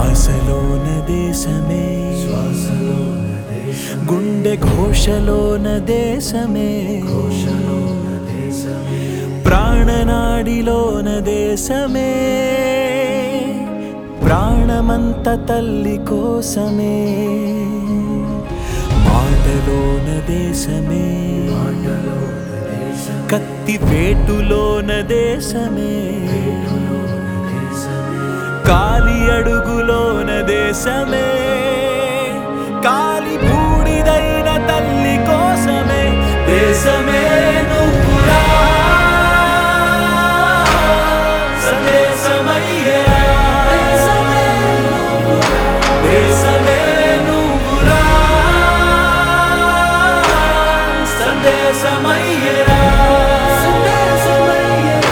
శ్వాసలోన దేశమే గుండె ఘోషలోన దేశమే ప్రాణనాడిలోన దేశమే ప్రాణమంత తల్లి కోసమే మాటలోన దేశమే కత్తి వేటులోన దేశమే కాలి అడుగులోన దేశమే కాలి బూడిదైన తల్లి కోసమే దేశమే నువ్వురా సందేశమయ్యరా దేశమే నువ్వురా సందేశమయ్యరా సందేశమయ్యరా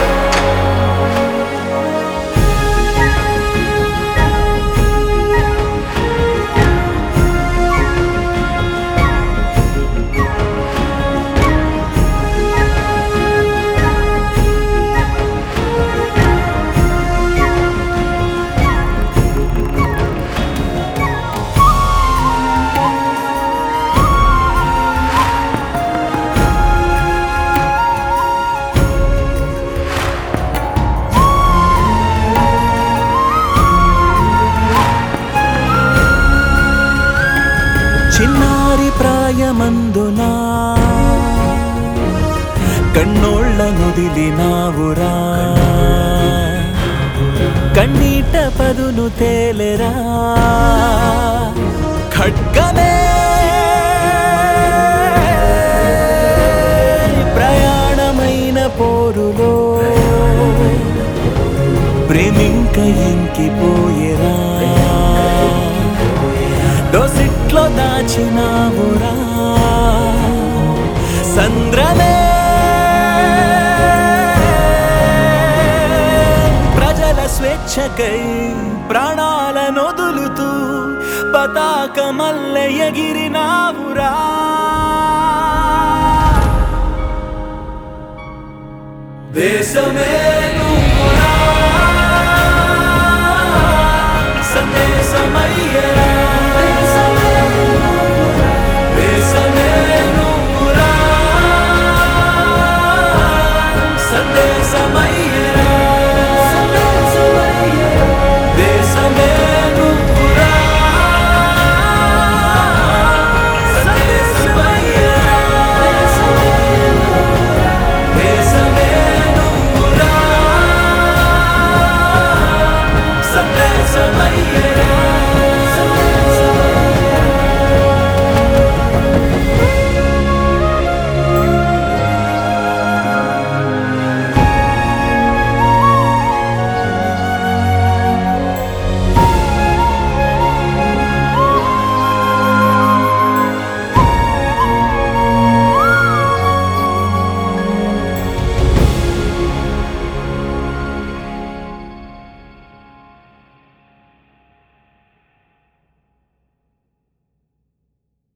చిన్నారి ప్రాయమందునా కన్నోళ్ళ నుదిలినావురా కన్నీట పదును తేలెరా ఖడ్గమే ప్రయాణమైన పోరులో ప్రేమింక ఇంకిపోయేరా దోసిట్లో దాచినావురా సంద్రమే ప్రజల స్వేచ్ఛకై ప్రాణాల నొదులుతూ పతాకమల్ల ఎగిరినావురా దేశమే